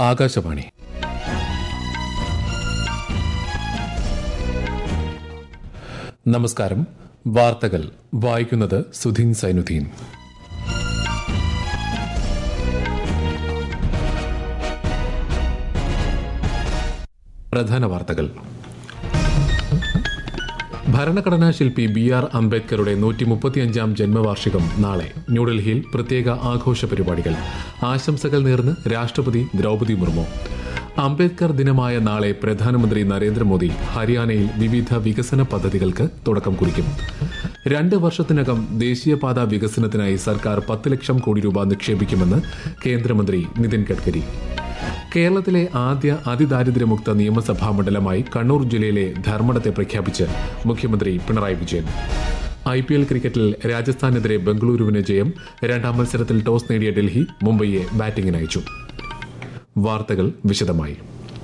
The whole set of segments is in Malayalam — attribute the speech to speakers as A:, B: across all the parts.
A: ആകാശവാണി നമസ്കാരം വാർത്തകൾ വായിക്കുന്നത് സുധീൻ സൈനുദ്ദീൻ പ്രധാന വാർത്തകൾ ഭരണഘടനാ ശില്പി ബി ആർ അംബേദ്കറുടെ നൂറ്റി മുപ്പത്തിയഞ്ചാം ജന്മവാർഷികം നാളെ ന്യൂഡൽഹിയിൽ പ്രത്യേക ആഘോഷ പരിപാടികൾ ആശംസകൾ നേർന്ന് രാഷ്ട്രപതി ദ്രൗപദി മുർമു അംബേദ്കർ ദിനമായ നാളെ പ്രധാനമന്ത്രി നരേന്ദ്രമോദി ഹരിയാനയിൽ വിവിധ വികസന പദ്ധതികൾക്ക് തുടക്കം കുറിക്കും രണ്ട് വർഷത്തിനകം ദേശീയപാത വികസനത്തിനായി സർക്കാർ പത്ത് ലക്ഷം കോടി രൂപ നിക്ഷേപിക്കുമെന്ന് കേന്ദ്രമന്ത്രി നിതിൻ ഗഡ്കരി കേരളത്തിലെ ആദ്യ അതിദാരിദ്ര്യമുക്ത നിയമസഭാ മണ്ഡലമായി കണ്ണൂർ ജില്ലയിലെ ധർമ്മടത്തെ പ്രഖ്യാപിച്ച് മുഖ്യമന്ത്രി Pinarayi Vijayan I P L ക്രിക്കറ്റിൽ രാജസ്ഥാനെതിരെ ബംഗളൂരുവിന് ജയം രണ്ടാം മത്സരത്തിൽ ടോസ് നേടിയ ഡൽഹി മുംബൈയെ ബാറ്റിംഗിനയച്ചു വാർത്തകൾ വിശദമായി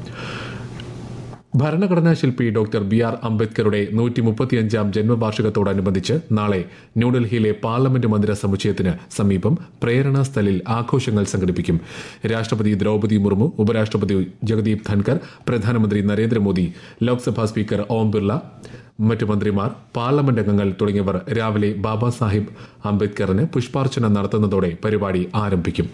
A: ഭരണഘടനാ ശില്പി ഡോക്ടർ ബി ആർ അംബേദ്കറുടെ നൂറ്റി മുപ്പത്തിയഞ്ചാം ജന്മവാർഷികത്തോടനുബന്ധിച്ച് നാളെ ന്യൂഡൽഹിയിലെ പാർലമെന്റ് മന്ദിര സമുച്ചയത്തിന് സമീപം പ്രേരണ സ്ഥലിൽ ആഘോഷങ്ങൾ സംഘടിപ്പിക്കും രാഷ്ട്രപതി ദ്രൌപദി മുർമു ഉപരാഷ്ട്രപതി ജഗദീപ് ധൻകർ പ്രധാനമന്ത്രി നരേന്ദ്രമോദി ലോക്സഭാ സ്പീക്കർ ഓം ബിർള മറ്റു മന്ത്രിമാർ പാർലമെന്റ് അംഗങ്ങൾ തുടങ്ങിയവർ രാവിലെ ബാബാ സാഹിബ് അംബേദ്കറിന് പുഷ്പാർച്ചന നടത്തുന്നതോടെ പരിപാടി ആരംഭിക്കും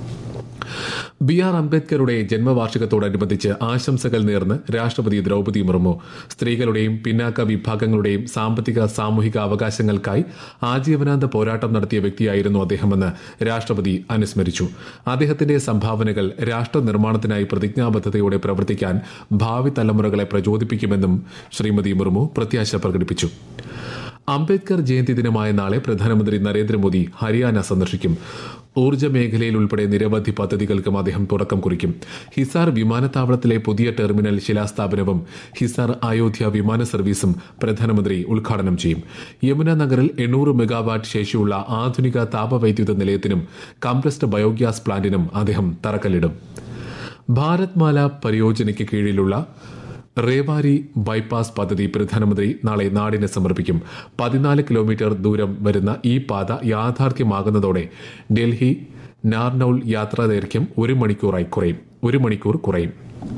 A: ബി ആർ അംബേദ്കറുടെ ജന്മവാർഷികത്തോടനുബന്ധിച്ച് ആശംസകൾ നേർന്ന് രാഷ്ട്രപതി ദ്രൌപദി മുർമു സ്ത്രീകളുടെയും പിന്നാക്ക വിഭാഗങ്ങളുടെയും സാമ്പത്തിക സാമൂഹിക അവകാശങ്ങൾക്കായി ആജീവനാന്ത പോരാട്ടം നടത്തിയ വ്യക്തിയായിരുന്നു അദ്ദേഹമെന്ന് രാഷ്ട്രപതി അനുസ്മരിച്ചു അദ്ദേഹത്തിന്റെ സംഭാവനകൾ രാഷ്ട്ര നിർമ്മാണത്തിനായി പ്രതിജ്ഞാബദ്ധതയോടെ പ്രവർത്തിക്കാൻ ഭാവി തലമുറകളെ പ്രചോദിപ്പിക്കുമെന്നും ശ്രീമതി മുർമു പ്രത്യാശ പ്രകടിപ്പിച്ചു അംബേദ്കർ ജയന്തി ദിനമായ നാളെ പ്രധാനമന്ത്രി നരേന്ദ്രമോദി ഹരിയാന സന്ദർശിക്കും ഊർജ്ജ മേഖലയിൽ ഉൾപ്പെടെ നിരവധി പദ്ധതികൾക്കും അദ്ദേഹം തുടക്കം കുറിക്കും ഹിസാർ വിമാനത്താവളത്തിലെ പുതിയ ടെർമിനൽ ശിലാസ്ഥാപനവും ഹിസാർ അയോധ്യ വിമാന സർവീസും പ്രധാനമന്ത്രി ഉദ്ഘാടനം ചെയ്യും യമുന നഗറിൽ എണ്ണൂറ് മെഗാവാട്ട് ശേഷിയുള്ള ആധുനിക താപവൈദ്യുത നിലയത്തിനും കംപ്രസ്ഡ് ബയോഗ്യാസ് പ്ലാന്റിനും അദ്ദേഹം തറക്കല്ലിടും ഭാരത് മാല പരിയോജനയ്ക്ക് കീഴിലുള്ള റേവാരി ബൈപ്പാസ് പദ്ധതി പ്രധാനമന്ത്രി നാളെ നാടിന് സമർപ്പിക്കും പതിനാല് കിലോമീറ്റർ ദൂരം വരുന്ന ഈ പാത യാഥാർത്ഥ്യമാകുന്നതോടെ ഡൽഹി നാർനൌൾ യാത്രാ ദൈർഘ്യം ഒരു മണിക്കൂറായി കുറയും ഒരു മണിക്കൂർ കുറയും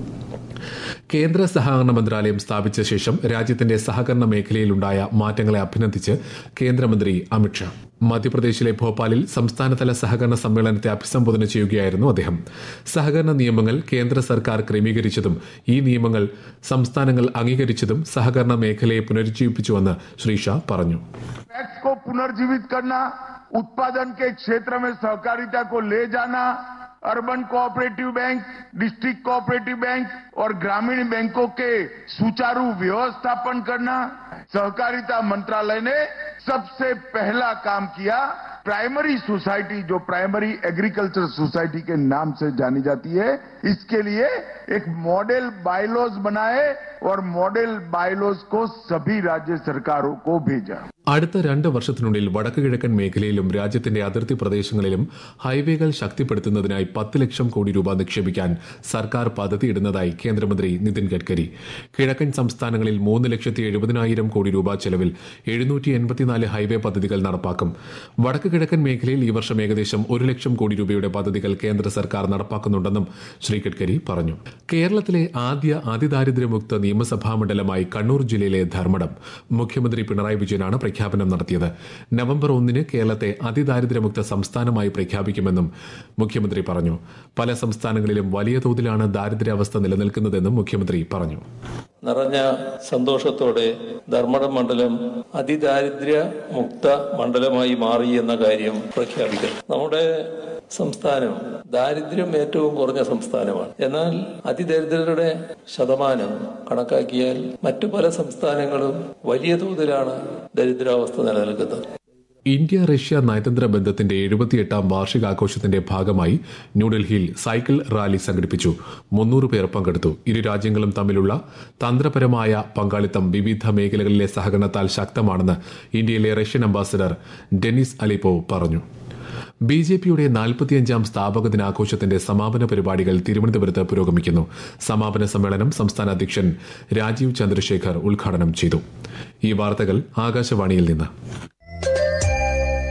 A: കേന്ദ്ര സഹകരണ മന്ത്രാലയം സ്ഥാപിച്ച ശേഷം രാജ്യത്തിന്റെ സഹകരണ മേഖലയിലുണ്ടായ മാറ്റങ്ങളെ അഭിനന്ദിച്ച് കേന്ദ്രമന്ത്രി അമിത്ഷാ മധ്യപ്രദേശിലെ ഭോപ്പാലിൽ സംസ്ഥാനതല സഹകരണ സമ്മേളനത്തെ അഭിസംബോധന ചെയ്യുകയായിരുന്നു അദ്ദേഹം സഹകരണ നിയമങ്ങൾ കേന്ദ്ര സർക്കാർ ക്രമീകരിച്ചതും ഈ നിയമങ്ങൾ സംസ്ഥാനങ്ങൾ അംഗീകരിച്ചതും സഹകരണ മേഖലയെ പുനരുജ്ജീവിപ്പിച്ചുവെന്ന് ശ്രീ ഷാ പറഞ്ഞു
B: पैक्स को पुनर्जीवित करना उत्पादन के क्षेत्र में सहकारिता को ले जाना urban cooperative bank district cooperative bank और ग्रामीण बैंकों के सुचारू व्यवस्थापन करना सहकारिता मंत्रालय ने सबसे पहला काम किया प्राइमरी सोसाइटी जो प्राइमरी एग्रीकल्चर सोसाइटी के नाम से जानी जाती है इसके लिए एक मॉडल बायलॉज बनाए और मॉडल बायलॉज को सभी राज्य सरकारों को भेजा
A: അടുത്ത രണ്ട് വർഷത്തിനുള്ളിൽ വടക്ക് കിഴക്കൻ മേഖലയിലും രാജ്യത്തിന്റെ അതിർത്തി പ്രദേശങ്ങളിലും ഹൈവേകൾ ശക്തിപ്പെടുത്തുന്നതിനായി പത്ത് ലക്ഷം കോടി രൂപ നിക്ഷേപിക്കാൻ സർക്കാർ പദ്ധതിയിടുന്നതായി കേന്ദ്രമന്ത്രി നിതിൻ ഗഡ്കരി കിഴക്കൻ സംസ്ഥാനങ്ങളിൽ മൂന്ന് ലക്ഷത്തി എഴുപതിനായിരം കോടി രൂപ ചെലവിൽ എഴുന്നൂറ്റി എൺപത്തിനാല് ഹൈവേ പദ്ധതികൾ നടപ്പാക്കും വടക്ക് കിഴക്കൻ മേഖലയിൽ ഈ വർഷം ഏകദേശം ഒരു ലക്ഷം കോടി രൂപയുടെ പദ്ധതികൾ കേന്ദ്ര സർക്കാർ നടപ്പാക്കുന്നുണ്ടെന്നും ശ്രീ ഗഡ്കരി പറഞ്ഞു കേരളത്തിലെ ആദ്യ അതിദാരിദ്ര്യമുക്ത നിയമസഭാ മണ്ഡലമായി കണ്ണൂർ ജില്ലയിലെ ധർമ്മടം മുഖ്യമന്ത്രി പിണറായി വിജയനാണ് പ്രഖ്യാപനം നടത്തിയത് നവംബർ ഒന്നിന് കേരളത്തെ അതിദാരിദ്ര്യമുക്ത സംസ്ഥാനമായി പ്രഖ്യാപിക്കുമെന്നും മുഖ്യമന്ത്രി പറഞ്ഞു പല സംസ്ഥാനങ്ങളിലും വലിയ തോതിലാണ് ദാരിദ്ര്യാവസ്ഥ നിലനിൽക്കുന്നതെന്നും മുഖ്യമന്ത്രി പറഞ്ഞു
C: നിറഞ്ഞ സന്തോഷത്തോടെ ധർമ്മടം മണ്ഡലം അതിദാരിദ്ര്യ മുക്ത മണ്ഡലമായി മാറി എന്ന കാര്യം പ്രഖ്യാപിക്കുന്നു നമ്മുടെ സംസ്ഥാനം ദാരിദ്ര്യം ഏറ്റവും കുറഞ്ഞ സംസ്ഥാനമാണ് എന്നാൽ അതിദരിദ്രരുടെ ശതമാനം കണക്കാക്കിയാൽ മറ്റു പല സംസ്ഥാനങ്ങളും വലിയ തോതിലാണ് ദരിദ്രാവസ്ഥ നിലനിൽക്കുന്നത്
A: ഇന്ത്യ റഷ്യ നയതന്ത്ര ബന്ധത്തിന്റെ എഴുപത്തിയെട്ടാം വാർഷികാഘോഷത്തിന്റെ ഭാഗമായി ന്യൂഡൽഹിയിൽ സൈക്കിൾ റാലി സംഘടിപ്പിച്ചു മുന്നൂറ് പേർ പങ്കെടുത്തു ഇരു രാജ്യങ്ങളും തമ്മിലുള്ള തന്ത്രപരമായ പങ്കാളിത്തം വിവിധ മേഖലകളിലെ സഹകരണത്താൽ ശക്തമാണെന്ന് ഇന്ത്യയിലെ റഷ്യൻ അംബാസഡർ ഡെനിസ് അലിപ്പോവ് പറഞ്ഞു ബി ജെ പിയുടെ നാൽപ്പത്തിയഞ്ചാം സ്ഥാപക ദിനാഘോഷത്തിന്റെ സമാപന പരിപാടികൾ തിരുവനന്തപുരത്ത് പുരോഗമിക്കുന്നു സമാപന സമ്മേളനം സംസ്ഥാന അധ്യക്ഷൻ രാജീവ് ചന്ദ്രശേഖർ ഉദ്ഘാടനം ചെയ്തു ഈ വാർത്തകൾ ആകാശവാണിയിൽ നിന്ന്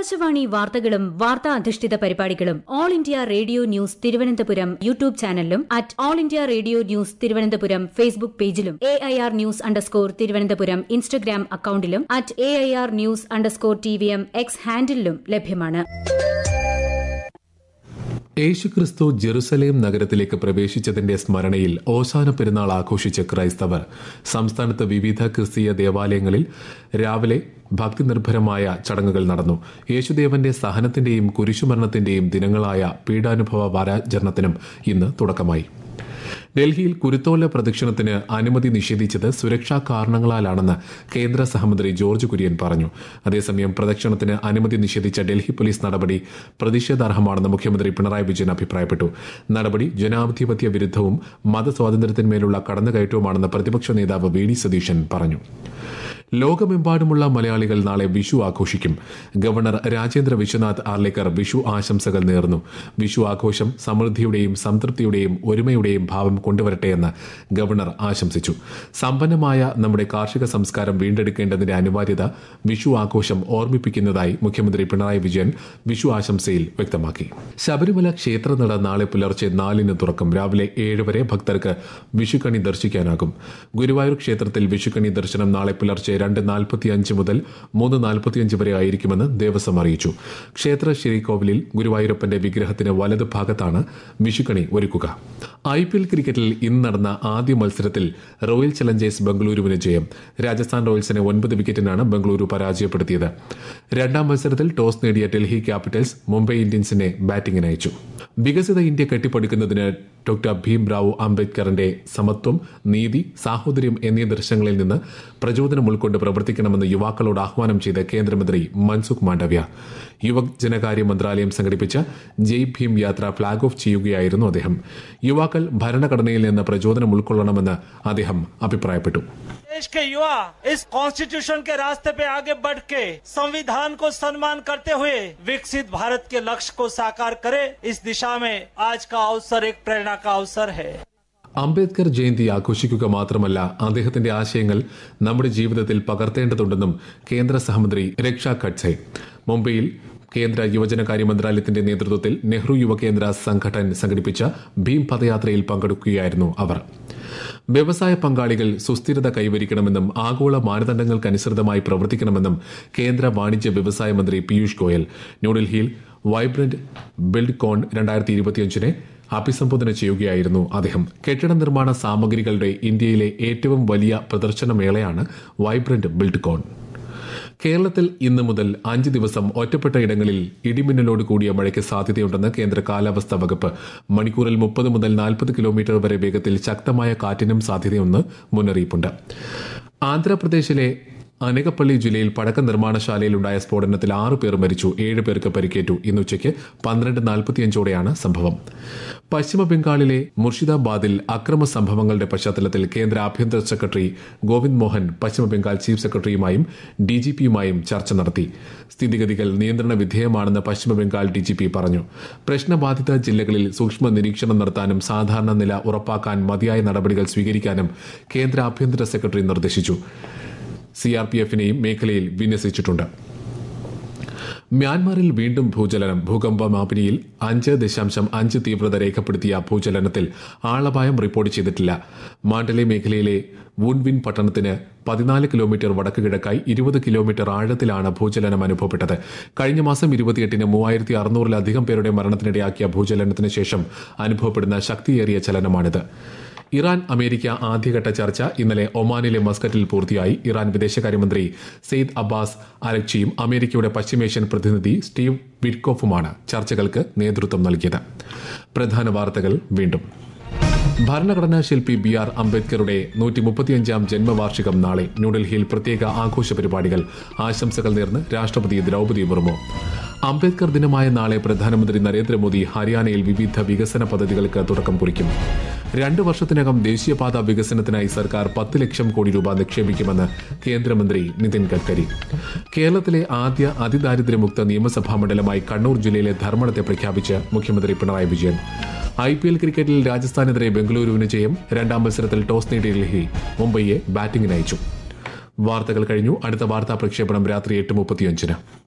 D: ആകാശവാണി വാർത്തകളും വാർത്താ അധിഷ്ഠിത പരിപാടികളും all India radio news Thiruvananthapuram YouTube ചാനലിലും at all India radio news Thiruvananthapuram Facebook പേജിലും A I R news underscore Thiruvananthapuram Instagram അക്കൌണ്ടിലും at A I R news underscore T V M X ഹാൻഡിലും ലഭ്യമാണ്
A: യേശുക്രിസ്തു ജെറുസലേം നഗരത്തിലേക്ക് പ്രവേശിച്ചതിന്റെ സ്മരണയിൽ ഓശാന പെരുന്നാൾ ആഘോഷിച്ച ക്രൈസ്തവർ സംസ്ഥാനത്ത് വിവിധ ക്രിസ്തീയ ദേവാലയങ്ങളിൽ രാവിലെ ഭക്തിനിർഭരമായ ചടങ്ങുകൾ നടന്നു യേശുദേവന്റെ സഹനത്തിന്റെയും കുരിശുമരണത്തിന്റെയും ദിനങ്ങളായ പീഡാനുഭവ വാരാചരണത്തിനും ഇന്ന് തുടക്കമായി ഡൽഹിയിൽ കുരുത്തോല പ്രദക്ഷിണത്തിന് അനുമതി നിഷേധിച്ചത് സുരക്ഷാ കാരണങ്ങളാലാണെന്ന് കേന്ദ്ര സഹമന്ത്രി ജോർജ് കുര്യൻ പറഞ്ഞു അതേസമയം പ്രദക്ഷിണത്തിന് അനുമതി നിഷേധിച്ച ഡൽഹി പോലീസ് നടപടി പ്രതിഷേധാർഹമാണെന്ന് മുഖ്യമന്ത്രി പിണറായി വിജയൻ അഭിപ്രായപ്പെട്ടു നടപടി ജനാധിപത്യ വിരുദ്ധവും മതസ്വാതന്ത്ര്യത്തിന്മേലുള്ള കടന്നുകയറ്റവുമാണെന്ന് പ്രതിപക്ഷ നേതാവ് വി ഡി സതീശൻ പറഞ്ഞു ലോകമെമ്പാടുമുള്ള മലയാളികൾ നാളെ വിഷു ആഘോഷിക്കും ഗവർണർ രാജേന്ദ്ര വിശ്വനാഥ് ആർലേക്കർ വിഷു ആശംസകൾ നേർന്നു വിഷു ആഘോഷം സമൃദ്ധിയുടെയും സംതൃപ്തിയുടെയും ഒരുമയുടെയും ഭാവം കൊണ്ടുവരട്ടെയെന്ന് ഗവർണർ ആശംസിച്ചു സമ്പന്നമായ നമ്മുടെ കാർഷിക സംസ്കാരം വീണ്ടെടുക്കേണ്ടതിന്റെ അനിവാര്യത വിഷു ആഘോഷം ഓർമ്മിപ്പിക്കുന്നതായി മുഖ്യമന്ത്രി പിണറായി വിജയൻ വിഷു ആശംസയിൽ വ്യക്തമാക്കി ശബരിമല ക്ഷേത്രനട നാളെ പുലർച്ചെ നാലിന് തുറക്കും രാവിലെ ഏഴ് വരെ ഭക്തർക്ക് വിഷുക്കണി ദർശിക്കാനാകും ഗുരുവായൂർ ക്ഷേത്രത്തിൽ വിഷുക്കണി ദർശനം നാളെ പുലർച്ചെ രണ്ട് നാൽപ്പത്തിയഞ്ച് മുതൽ മൂന്ന് നാൽപ്പത്തിയഞ്ച് വരെ ആയിരിക്കുമെന്ന് ദേവസ്വം അറിയിച്ചു ക്ഷേത്ര ശ്രീകോവിലിൽ ഗുരുവായൂരപ്പന്റെ വിഗ്രഹത്തിന് വലത് ഭാഗത്താണ് വിഷുക്കണി ഒരുക്കുക ഐ പി എൽ ക്രിക്കറ്റിൽ ഇന്ന് നടന്ന ആദ്യ മത്സരത്തിൽ റോയൽ ചലഞ്ചേഴ്സ് ബംഗളൂരുവിന് ജയം രാജസ്ഥാൻ റോയൽസിനെ ഒൻപത് വിക്കറ്റിനാണ് ബംഗളൂരു പരാജയപ്പെടുത്തിയത് രണ്ടാം മത്സരത്തിൽ ടോസ് നേടിയ ഡൽഹി ക്യാപിറ്റൽസ് മുംബൈ ഇന്ത്യൻസിനെ ബാറ്റിംഗിന് അയച്ചു വികസിത ഇന്ത്യ കെട്ടിപ്പടുക്കുന്നതിന് ഡോക്ടർ ഭീം റാവു അംബേദ്കറിന്റെ സമത്വം നീതി സാഹോദര്യം എന്നീ ദർശനങ്ങളിൽ നിന്ന് പ്രചോദനം ഉൾക്കൊണ്ട് പ്രവർത്തിക്കണമെന്ന് യുവാക്കളോട് ആഹ്വാനം ചെയ്ത കേന്ദ്രമന്ത്രി മൻസുഖ് മാണ്ഡവ്യ യുവജനകാര്യ മന്ത്രാലയം സംഘടിപ്പിച്ച ജയ് ഭീം യാത്ര ഫ്ളാഗ് ഓഫ് ചെയ്യുകയായിരുന്നു അദ്ദേഹം യുവാക്കൾ ഭരണഘടനയിൽ നിന്ന് പ്രചോദനം ഉൾക്കൊള്ളണമെന്ന് അദ്ദേഹം അഭിപ്രായപ്പെട്ടു
E: देश के युवा इस कॉन्स्टिट्यूशन के रास्ते पे आगे बढ़ के संविधान को सम्मान करते हुए विकसित भारत के लक्ष्य को साकार करे इस दिशा में आज का अवसर एक प्रेरणा का अवसर है
A: അംബേദ്കർ ജയന്തി ആഘോഷിക്കുക മാത്രമല്ല അദ്ദേഹത്തിന്റെ ആശയങ്ങൾ നമ്മുടെ ജീവിതത്തിൽ പകർത്തേണ്ടതുണ്ടെന്നും കേന്ദ്ര സഹമന്ത്രി രക്ഷ ഖഡ്സെ മുംബൈയിൽ കേന്ദ്ര യുവജനകാര്യ മന്ത്രാലയത്തിന്റെ നേതൃത്വത്തിൽ നെഹ്റു യുവകേന്ദ്ര സംഘടൻ സംഘടിപ്പിച്ച ഭീം പദയാത്രയിൽ പങ്കെടുക്കുകയായിരുന്നു അവർ വ്യവസായ പങ്കാളികൾ സുസ്ഥിരത കൈവരിക്കണമെന്നും ആഗോള മാനദണ്ഡങ്ങൾക്കനുസൃതമായി പ്രവർത്തിക്കണമെന്നും കേന്ദ്ര വാണിജ്യ വ്യവസായ മന്ത്രി പീയൂഷ് ഗോയൽ ന്യൂഡൽഹിയിൽ വൈബ്രന്റ് ബിൽഡ് കോൺ രണ്ടായിരത്തി ഇരുപത്തിയഞ്ചിനെ അഭിസംബോധന ചെയ്യുകയായിരുന്നു അദ്ദേഹം കെട്ടിട നിർമ്മാണ സാമഗ്രികളുടെ ഇന്ത്യയിലെ ഏറ്റവും വലിയ പ്രദർശനമേളയാണ് വൈബ്രന്റ് ബിൽഡ് കോൺ കേരളത്തിൽ ഇന്ന് മുതൽ അഞ്ച് ദിവസം ഒറ്റപ്പെട്ട ഇടങ്ങളിൽ ഇടിമിന്നലോട് കൂടിയ മഴയ്ക്ക് സാധ്യതയുണ്ടെന്ന് കേന്ദ്ര കാലാവസ്ഥാ വകുപ്പ് മണിക്കൂറിൽ മുപ്പത് മുതൽ നാൽപ്പത് കിലോമീറ്റർ വരെ വേഗത്തിൽ ശക്തമായ കാറ്റിനും സാധ്യതയെന്ന് മുന്നറിയിപ്പുണ്ട് ആന്ധ്രാപ്രദേശിലെ അനകപ്പള്ളി ജില്ലയിൽ പടക്ക നിർമ്മാണശാലയിലുണ്ടായ സ്ഫോടനത്തിൽ ആറ് പേർ മരിച്ചു ഏഴ് പേർക്ക് പരിക്കേറ്റു ഇന്ന് ഉച്ചയ്ക്ക് പന്ത്രണ്ട് നാൽപ്പത്തിയഞ്ചോടെയാണ് സംഭവം പശ്ചിമ ബംഗാളിലെ മുർഷിദാബാദിൽ അക്രമ സംഭവങ്ങളുടെ പശ്ചാത്തലത്തിൽ കേന്ദ്ര ആഭ്യന്തര സെക്രട്ടറി ഗോവിന്ദ് മോഹൻ പശ്ചിമ ബംഗാൾ ചീഫ് സെക്രട്ടറിയുമായും ഡിജിപിയുമായും ചർച്ച നടത്തി സ്ഥിതിഗതികൾ നിയന്ത്രണ വിധേയമാണെന്ന് പശ്ചിമ ബംഗാൾ ഡിജിപി പറഞ്ഞു പ്രശ്നബാധിത ജില്ലകളിൽ സൂക്ഷ്മ നിരീക്ഷണം നടത്താനും സാധാരണ നില ഉറപ്പാക്കാൻ മതിയായ നടപടികൾ സ്വീകരിക്കാനും കേന്ദ്ര ആഭ്യന്തര സെക്രട്ടറി നിർദ്ദേശിച്ചു സിആർപിഎഫിനെയും മേഖലയിൽ വിന്യസിച്ചിട്ടുണ്ട് മ്യാൻമാറിൽ വീണ്ടും ഭൂചലനം ഭൂകമ്പമാപിനിയിൽ അഞ്ച് ദശാംശം അഞ്ച് തീവ്രത രേഖപ്പെടുത്തിയ ഭൂചലനത്തിൽ ആളപായം റിപ്പോർട്ട് ചെയ്തിട്ടില്ല മാണ്ഡലെ മേഖലയിലെ വൂൺവിൻ പട്ടണത്തിന് പതിനാല് കിലോമീറ്റർ വടക്ക് കിഴക്കായി ഇരുപത് കിലോമീറ്റർ ആഴത്തിലാണ് ഭൂചലനം അനുഭവപ്പെട്ടത് കഴിഞ്ഞ മാസം ഇരുപത്തിയെട്ടിന് മൂവായിരത്തി അറുന്നൂറിലധികം പേരുടെ മരണത്തിനിടയാക്കിയ ഭൂചലനത്തിന് ശേഷം അനുഭവപ്പെടുന്ന ശക്തിയേറിയ ചലനമാണിത് ഇറാൻ അമേരിക്ക ആദ്യഘട്ട ചർച്ച ഇന്നലെ ഒമാനിലെ മസ്കറ്റിൽ പൂർത്തിയായി ഇറാൻ വിദേശകാര്യമന്ത്രി സെയ്ദ് അബ്ബാസ് അരക്ചിയും അമേരിക്കയുടെ പശ്ചിമേഷ്യൻ പ്രതിനിധി സ്റ്റീവ് വിറ്റ്കോഫുമാണ് ചർച്ചകൾക്ക് നേതൃത്വം നൽകിയത് പ്രധാന വാർത്തകൾ വീണ്ടും ഭരണഘടനാ ശില്പി ബി ആർ അംബേദ്കറുടെ നൂറ്റി മുപ്പത്തിയഞ്ചാം ജന്മവാർഷികം നാളെ ന്യൂഡൽഹിയിൽ പ്രത്യേക ആഘോഷ പരിപാടികൾ ആശംസകൾ നേർന്ന് രാഷ്ട്രപതി ദ്രൗപദി മുർമു അംബേദ്കർ ദിനമായ നാളെ പ്രധാനമന്ത്രി നരേന്ദ്രമോദി ഹരിയാനയിൽ വിവിധ വികസന പദ്ധതികൾക്ക് തുടക്കം കുറിക്കും രണ്ടു വർഷത്തിനകം ദേശീയപാത വികസനത്തിനായി സർക്കാർ പത്ത് ലക്ഷം കോടി രൂപ നിക്ഷേപിക്കുമെന്ന് കേന്ദ്രമന്ത്രി നിതിൻ ഗഡ്കരി കേരളത്തിലെ ആദ്യ അതിദാരിദ്ര്യമുക്ത നിയമസഭാ മണ്ഡലമായി കണ്ണൂർ ജില്ലയിലെ ധർമ്മടത്തെ പ്രഖ്യാപിച്ച് മുഖ്യമന്ത്രി Pinarayi Vijayan I P L ക്രിക്കറ്റിൽ രാജസ്ഥാനെതിരെ ബംഗളൂരുവിന് ജയം രണ്ടാം മത്സരത്തിൽ ടോസ് നേടിയ ഡൽഹി മുംബൈയെ ബാറ്റിംഗിന് അയച്ചു വാർത്തകൾ കഴിഞ്ഞു അടുത്ത വാർത്താ പ്രക്ഷേപണം രാത്രി എട്ട് മുപ്പത്തിയഞ്ചിന്